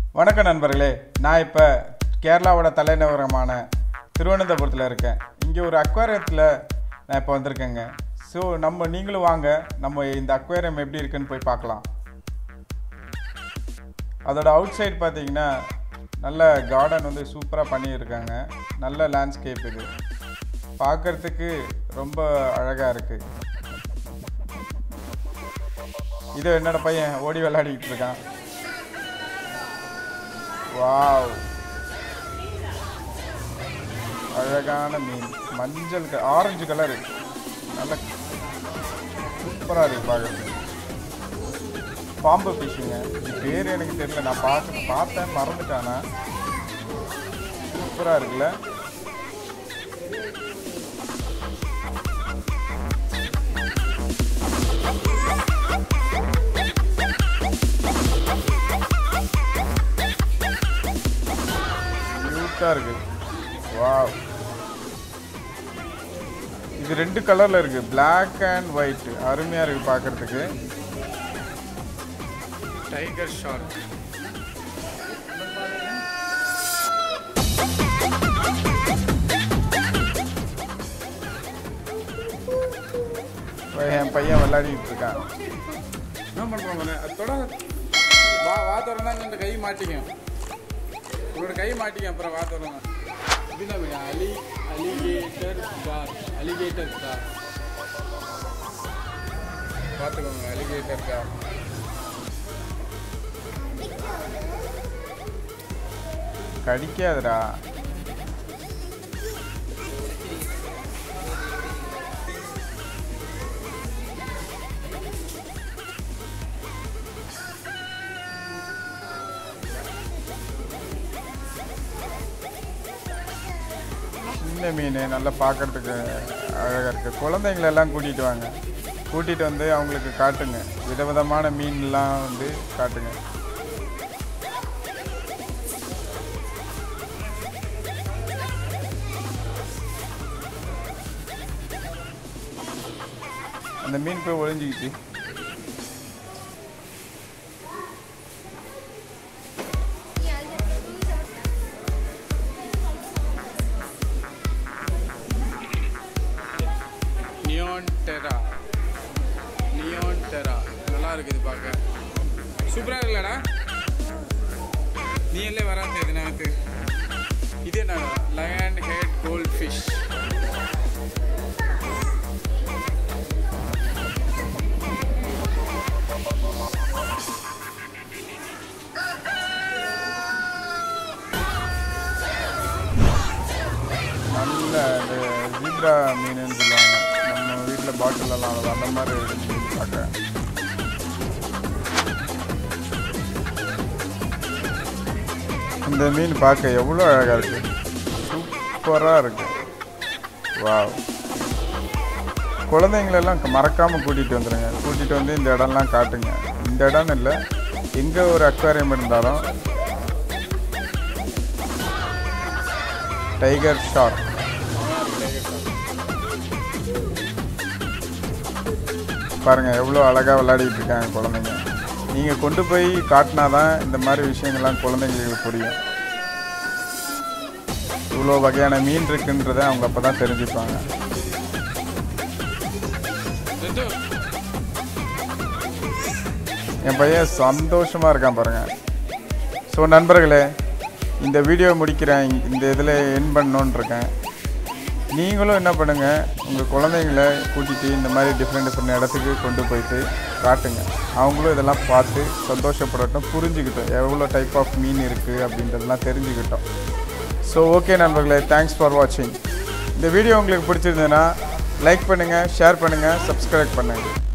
வணக்கம் நண்பர்களே நான் இப்போ கேரளாவோட தலைநகரமான திருவனந்தபுரத்தில் இருக்கேன் இங்கே ஒரு அக்வாரியத்தில் நான் இப்போ வந்திருக்கேங்க ஸோ நம்ம நீங்களும் வாங்க நம்ம இந்த அக்வாரியம் எப்படி இருக்குன்னு போய் பார்க்கலாம் அதோட அவுட் சைடு பார்த்தீங்கன்னா நல்ல கார்டன் வந்து சூப்பராக பண்ணியிருக்காங்க நல்ல லேண்ட்ஸ்கேப் இது பார்க்கறதுக்கு ரொம்ப அழகாக இருக்குது இது என்னோட பையன் ஓடி விளையாடிக்கிட்டு இருக்கான் வாவ் அழகான மீன் மஞ்சள் க ஆரஞ்சு கலரு நல்ல சூப்பராக இருக்கு பார்க்கறது பாம்பு ஃபிஷ்ஷுங்க இது பேர் எனக்கு தெரியல நான் பார்க்க பார்த்தேன் மறந்துட்டானா சூப்பராக இருக்குல்ல கியூட்டாக இருக்கு வாவ் இது ரெண்டு கலரில் இருக்கு Black அண்ட் ஒயிட் அருமையாக இருக்கு பார்க்கறதுக்கு டைகர் ஷார்க் என் பையன் விளையாடிட்டு இருக்கான் என்ன பண்ணுறோம் அது தொட வா வா திறந்தா இந்த கை மாட்டிக்கும் உங்களோட கை மாட்டிக்கும் அப்புறம் வா திறந்தா இதுதான் அலி அலிகேட்டர் கார் அலிகேட்டர் கார் பார்த்துக்கோங்க அலிகேட்டர் கார் கடிக்காதுடா சின்ன மீன் நல்லா பார்க்கறதுக்கு அழகாக இருக்குது குழந்தைங்களெல்லாம் கூட்டிகிட்டு வாங்க கூட்டிகிட்டு வந்து அவங்களுக்கு காட்டுங்க விதவிதமான மீன்லாம் வந்து காட்டுங்க அந்த மீன் போய் ஒளிஞ்சிக்கிச்சு நியோன் டெரா நியோன் டெரா நல்லா இருக்குது பார்க்க சூப்பராக இருக்குல்லடா நீ எல்லாம் வராது எதுனாத்து இது என்ன லயன் ஹெட் கோல்ட் ஃபிஷ் நல்ல அந்த ஜீப்ரா மீனுன்னு சொல்லுவாங்க நம்ம வீட்டில் பாட்டிலெல்லாம் அவ்வளோ அந்த மாதிரி இருக்கு மீன் பார்க்க இந்த மீன் பார்க்க எவ்வளோ அழகாக இருக்கு சூப்பராக இருக்கு வாவ் குழந்தைங்களெல்லாம் மறக்காமல் கூட்டிகிட்டு வந்துடுங்க கூட்டிகிட்டு வந்து இந்த இடம்லாம் காட்டுங்க இந்த இடம்னு இல்லை எங்கே ஒரு அக்வாரியம் இருந்தாலும் டைகர் ஷார்க் பாருங்க எவ்வளோ அழகாக விளையாடிட்டு இருக்காங்க குழந்தைங்க நீங்கள் கொண்டு போய் காட்டினா தான் இந்த மாதிரி விஷயங்கள்லாம் குழந்தைங்களுக்கு புரியும் இவ்வளோ வகையான மீன் இருக்குன்றதை அவங்க அப்போ தான் தெரிஞ்சுப்பாங்க ரெண்டு என் பையன் சந்தோஷமாக இருக்கான் பாருங்க ஸோ நண்பர்களே இந்த வீடியோ முடிக்கிறேன் இந்த இதில் என் பண்ணணுன்னு இருக்கேன் நீங்களும் என்ன பண்ணுங்கள் உங்கள் குழந்தைங்கள கூட்டிகிட்டு இந்த மாதிரி டிஃப்ரெண்ட் டிஃப்ரெண்ட் இடத்துக்கு கொண்டு போயிட்டு காட்டுங்க அவங்களும் இதெல்லாம் பார்த்து சந்தோஷப்படட்டும் புரிஞ்சுக்கிட்டோம் எவ்வளோ டைப் ஆஃப் மீன் இருக்குது அப்படின்றதெல்லாம் தெரிஞ்சுக்கிட்டோம் ஸோ ஓகே நண்பர்களே தேங்க்ஸ் ஃபார் வாட்சிங் இந்த வீடியோ உங்களுக்கு பிடிச்சிருந்ததுன்னா லைக் பண்ணுங்கள் ஷேர் பண்ணுங்கள் சப்ஸ்கிரைப் பண்ணுங்கள்